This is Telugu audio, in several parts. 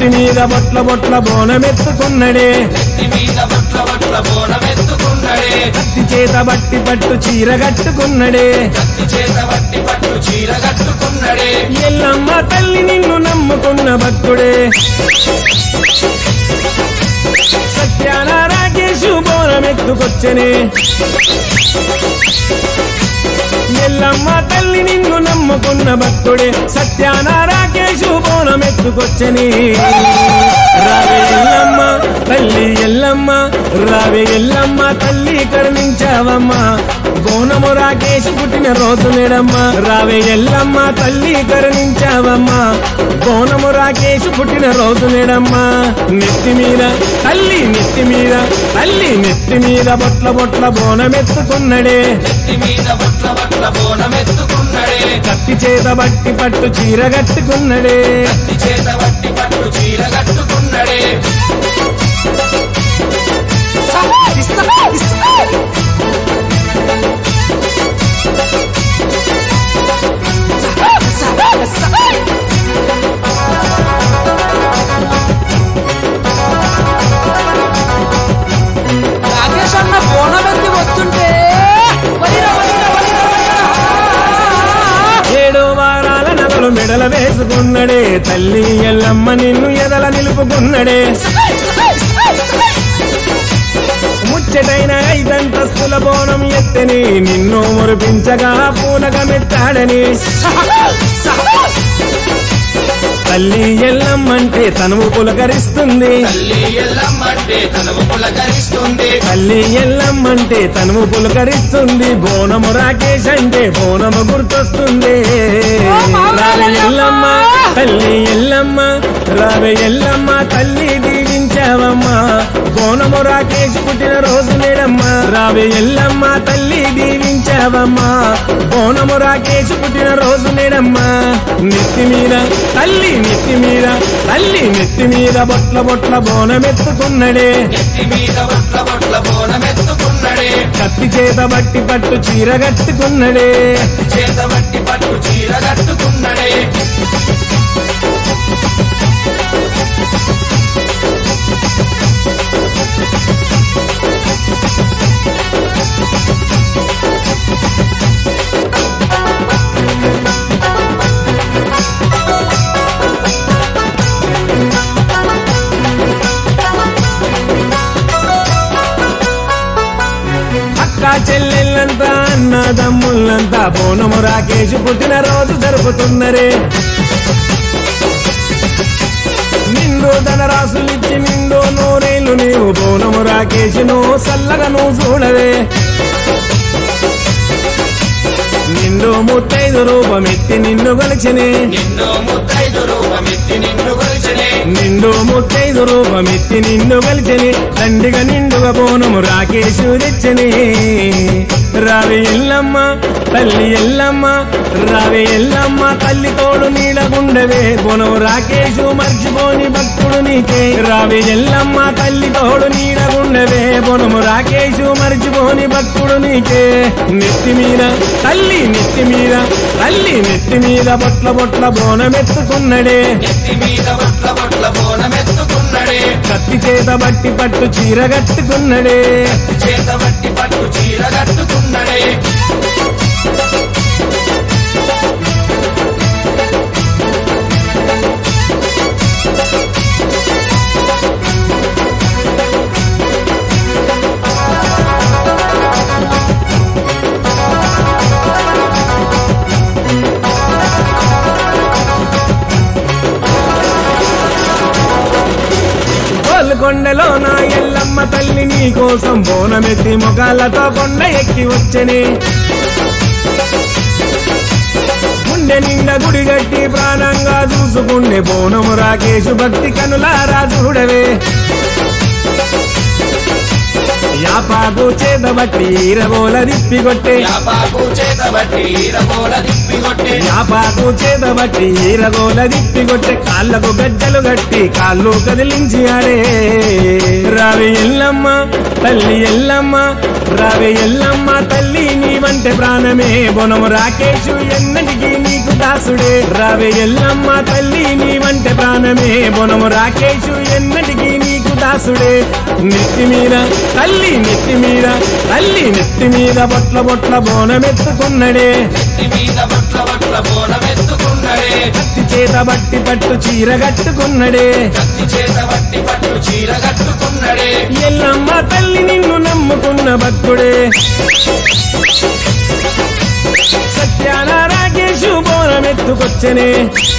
నెత్తి మీద బొట్ల బొట్ల బోనమెత్తుకున్నడే నెత్తి మీద బొట్ల బొట్ల బోనమెత్తుకున్నడే కత్తి చేత బట్టి పట్టు చీర కట్టుకున్నడే కత్తి చేత బట్టి పట్టు చీర కట్టుకున్నడే ఎల్లమ్మ తల్లి నిన్ను నమ్ముకున్న భక్తుడే సత్యాన రాకేశు బోనమెత్తుకొచ్చనే ఎల్లమ్మ తల్లి నిన్ను నమ్ముకున్న భక్తుడే సత్యాన రాకేశు బోనమెత్తుకొచ్చని రావే ఎల్లమ్మ తల్లి ఎల్లమ్మ రావే ఎల్లమ్మ తల్లి కరుణించావమ్మా బోనము రాకేశు పుట్టిన రోజు నేడమ్మా రావే ఎల్లమ్మ తల్లి కరుణించావమ్మా బోనము రాకేశు పుట్టిన రోజు నేడమ్మా నెత్తి మీద తల్లి నెత్తి మీద తల్లి నెత్తి మీద బొట్ల బొట్ల బోనమెత్తుకున్నడే నెత్తి మీద బొట్ల బొట్ల బోనమెత్తుకున్నడే కత్తి చేత బట్టి పట్టు చీర కట్టుకున్నడే కత్తి చేత బట్టి పట్టు చీర కట్టుకున్నడే రాకేష్ అన్న బోనం ఎత్తి వస్తుంటే వలిరా, వలిరా, వలిరా, వలిరా. ఏడు వారాల నగలు మెడల వేసుకున్నడే తల్లి ఎల్లమ్మ నిన్ను ఎదల నిలుపుకున్నడే ముచ్చటైన ఐదంతస్తుల బోనం ఎత్తని నిన్ను మురిపించగా పూనకమెత్తాడని తల్లి ఎల్లమ్మంటే తనువు పులకరిస్తుంది తల్లి ఎల్లమ్మంటే తనవు పులకరిస్తుంది తల్లి ఎల్లమ్మంటే తనువు పులకరిస్తుంది బోనము రాకేష్ అంటే బోనము గుర్తొస్తుంది రావే ఎల్లమ్మ తల్లి ఎల్లమ్మ రావే ఎల్లమ్మ తల్లి దీవించావమ్మా బోనము రాకేష్ పుట్టిన రోజు నేడమ్మా రావే ఎల్లమ్మ తల్లి దీవించావమ్మా బోనము రాకేష్ పుట్టిన రోజు నేడమ్మా నెత్తి మీద తల్లి నెత్తి మీద తల్లి నెత్తి మీద బొట్ల బొట్ల బోనమెత్తుకున్నడే నెత్తి మీద బొట్ల బొట్ల బోనమెత్తుకున్నడే కత్తి చేత బట్టి పట్టు చీర కట్టుకున్నడే చేత బట్టి పట్టు చీర కట్టుకున్నడే అక్క చెల్లెళ్ళంతా అన్నదమ్ముళ్ళంతా బోనము రాకేష్ పుట్టిన రోజు జరుపుతున్నరే నిండు ధనరాశులిచ్చి నిండు నూరేళ్ళు నీవు బోనము రాకేష్ నువ్వు సల్లగా నువ్వు చూడవే నిండు ముత్తైదు రూపమెత్తి నిన్ను గొలిచినే నిన్ను ముత్తైదు రూపమెత్తి నిన్ను కొలిచనే నిండు ముత్తైదు రూపమెత్తి నిన్ను గలిచని దండిగా నిండుగా బోనము రాకేశు తెచ్చని రావి ఎల్లమ్మ తల్లి ఎల్లమ్మ రావి ఎల్లమ్మ తల్లి తోడు నీడగుండవే బోనము రాకేశు మర్చిపోని భక్తుడు నీకే రావి ఎల్లమ్మ తల్లి తోడు నీడగుండవే బోనము రాకేశు మర్చిపోని భక్తుడు నీకే నెత్తి మీద తల్లి నెత్తి మీద తల్లి నెత్తి మీద బొట్ల బొట్ల బోనమెత్తుకున్నడే నెత్తి మీద బొట్ల బొట్ల బోనమెత్తుకున్నడే కత్తి చేత బట్టి పట్టు చీర కట్టుకున్నడే చేత బట్టి పట్టు చీర కట్టుకున్నడే గోల్కొండలో నా ఎల్లమ్మ తల్లి నీ కోసం బోనమెత్తి మొగాలతో కొండ ఎక్కి వచ్చని గుండె నిండా గుడి గట్టి ప్రాణంగా చూసుకుండే బోనము రాకేశు భక్తి కనులారా చూడవే యాపాకు చేత బట్టి ఈరబోల దిప్పి కొట్టే యాపాకు చేత బట్టి ఈరగోల దిప్పి కొట్టే యాపాకు చేత బట్టి ఈరగోల దిప్పి కొట్టే కాళ్ళకు గజ్జలు గట్టి కాళ్ళు కదిలించి ఆడే రావి ఎల్లమ్మ తల్లి ఎల్లమ్మ రావి ఎల్లమ్మ తల్లి నీ వంటే ప్రాణమే బొనము రాకేషు ఎన్నటికీ నీకు దాసుడే రావే ఎల్లమ్మ తల్లి నీవంటే ప్రాణమే బొనము రాకేషు ఎన్నటికీ నీకు దాసుడే నెత్తి మీద తల్లి నెత్తి మీద తల్లి నెత్తి మీద బొట్ల బొట్ల బోనమెత్తుకున్నడే నెత్తి మీద బొట్ల బొట్ల బోనమెత్తుకున్నడే కత్తి చేత బట్టి పట్టు చీర కట్టుకున్నడే కత్తి చేత బట్టి పట్టు చీర కట్టుకున్నడే ఎల్లమ్మ తల్లి నిన్ను నమ్ముకున్న భక్తుడే సత్యాన రాకేషు బోనమెత్తుకొచ్చనే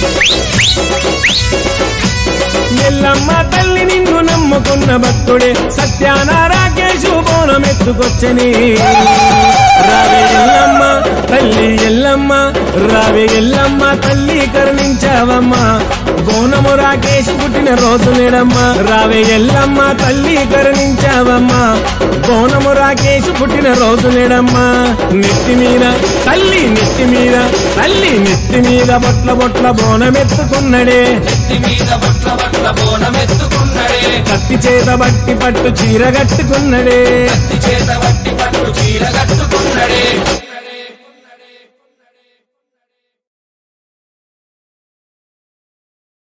ఎల్లమ్మ తల్లి నిన్ను నమ్ముకున్న భక్తుడే సత్యాన రాకేషు బోనమెత్తుకొచ్చని రావే ఎల్లమ్మ తల్లి ఎల్లమ్మ రావే ఎల్లమ్మ తల్లి కరుణించావమ్మా బోనము రాకేష్ పుట్టిన రోజు నేడమ్మా రావే ఎల్లమ్మ తల్లి కరుణించావమ్మా బోనము రాకేష్ పుట్టిన రోజు నేడమ్మా నెత్తి మీద తల్లి నెత్తి మీద తల్లి నెత్తి మీద బొట్ల బొట్ల బోనమెత్తుకున్నడే నెత్తి మీద బొట్ల బొట్ల బోనమెత్తుకున్నడే కత్తి చేత బట్టి పట్టు చీర కట్టుకున్నడే కత్తి చేత బట్టి పట్టు చీర కట్టుకున్నడే